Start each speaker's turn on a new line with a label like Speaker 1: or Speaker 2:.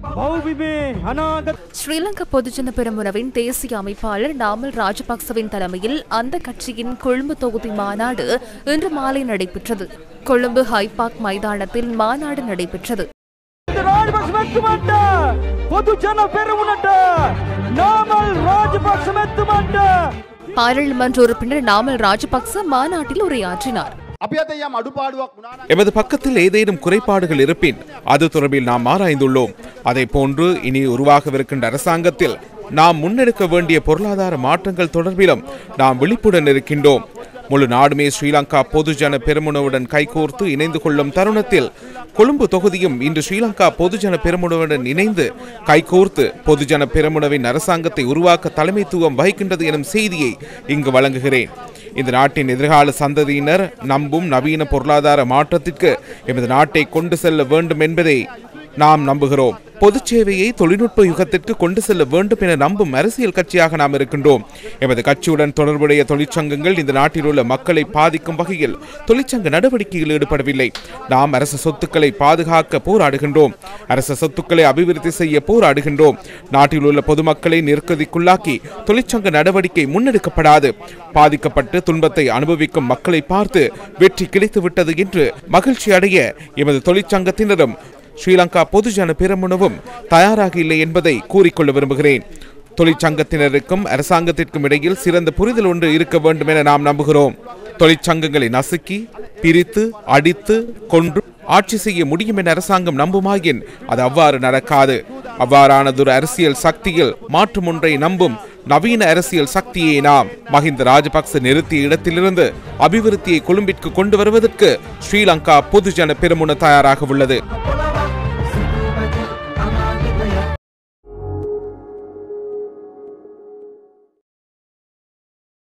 Speaker 1: භෞවිමේ අනාගත
Speaker 2: ஸ்ரீலங்கா பொதுஜன பெரமுனவின் தேசிய அமைப்பாளர் நாமல் ராஜபக்சவின் தலைமையில் அந்த கட்சியின் கொழும்பு தொகுதி மாநாடு இன்று மாலை நடைபெற்றது கொழும்பு ஹைபாக் மைதானத்தில் மாநாடு நடைபெற்றது
Speaker 1: රාජපක්ෂ මැතිතුමන්ට පොදු ජන පෙරමුණට නාමල් රාජපක්ෂ මැතිතුමන්ට
Speaker 2: பாராளுமன்ற உறுப்பினர் நாமல் ராஜபக்ச மாநாட்டில் உரையாற்றினார்
Speaker 3: අපි අත යම් අඩුපාඩුවක් වුණාන
Speaker 4: எமது பக்கத்தில் ஏதேனும் குறைபாடுகள் இருப்பின் அது தொடர்பில் நாம் ஆராய்ந்துள்ளோம் அதே போன்று இனி உருவாகவிருக்கின்ற அரசாங்கத்தில் நாம் முன்னெடுக்க வேண்டிய பொருளாதார மாற்றங்கள் தொடர்பிலும் நாம் விழிப்புடன் இருக்கின்றோம் முழு நாடுமே ஸ்ரீலங்கா பொதுஜன பெருமுனவுடன் கைகோர்த்து இணைந்து கொள்ளும் தருணத்தில் கொழும்பு தொகுதியும் இன்று ஸ்ரீலங்கா பொதுஜன பெருமுனவுடன் இணைந்து கைகோர்த்து பொதுஜன பெருமுனவின் அரசாங்கத்தை உருவாக்க தலைமைத்துவம் வகிக்கின்றது எனும் செய்தியை இங்கு வழங்குகிறேன் இந்த நாட்டின் எதிர்கால சந்ததியினர் நம்பும் நவீன பொருளாதார மாற்றத்திற்கு எமது நாட்டை கொண்டு செல்ல வேண்டும் என்பதை நாம் நம்புகிறோம் பொதுச் சேவையை தொழில்நுட்ப யுகத்திற்கு கொண்டு செல்ல வேண்டும் என நம்பும் அரசியல் கட்சியாக நாம் இருக்கின்றோம் எமது கட்சியுடன் தொடர்புடைய தொழிற்சங்கங்கள் இந்த நாட்டில் உள்ள மக்களை பாதிக்கும் வகையில் தொழிற்சங்க நடவடிக்கையில் ஈடுபடவில்லை நாம் அரசு சொத்துக்களை பாதுகாக்க போராடுகின்றோம் அரசு சொத்துக்களை அபிவிருத்தி செய்ய போராடுகின்றோம் நாட்டில் உள்ள பொதுமக்களை நெருக்கடிக்குள்ளாக்கி தொழிற்சங்க நடவடிக்கை முன்னெடுக்கப்படாது பாதிக்கப்பட்டு துன்பத்தை அனுபவிக்கும் மக்களை பார்த்து வெற்றி கிடைத்து விட்டது என்று மகிழ்ச்சி அடைய எமது தொழிற்சங்கத்தினரும் ஸ்ரீலங்கா பொதுஜன பெருமுனவும் தயாராக இல்லை என்பதை கூறிக்கொள்ள விரும்புகிறேன் தொழிற்சங்கத்தினருக்கும் அரசாங்கத்திற்கும் இடையில் சிறந்த புரிதல் ஒன்று இருக்க வேண்டும் என நாம் நம்புகிறோம் தொழிற்சங்கங்களை நசுக்கி பிரித்து அடித்து கொன்று ஆட்சி செய்ய முடியும் என அரசாங்கம் நம்புமாயின் அது அவ்வாறு நடக்காது அவ்வாறானதொரு அரசியல் சக்தியில் மாற்றம் ஒன்றை நம்பும் நவீன அரசியல் சக்தியை நாம் மஹிந்த ராஜபக்ச நிறுத்திய இடத்திலிருந்து அபிவிருத்தியை கொழும்பிற்கு கொண்டு வருவதற்கு ஸ்ரீலங்கா பொதுஜன பெருமுன தயாராக உள்ளது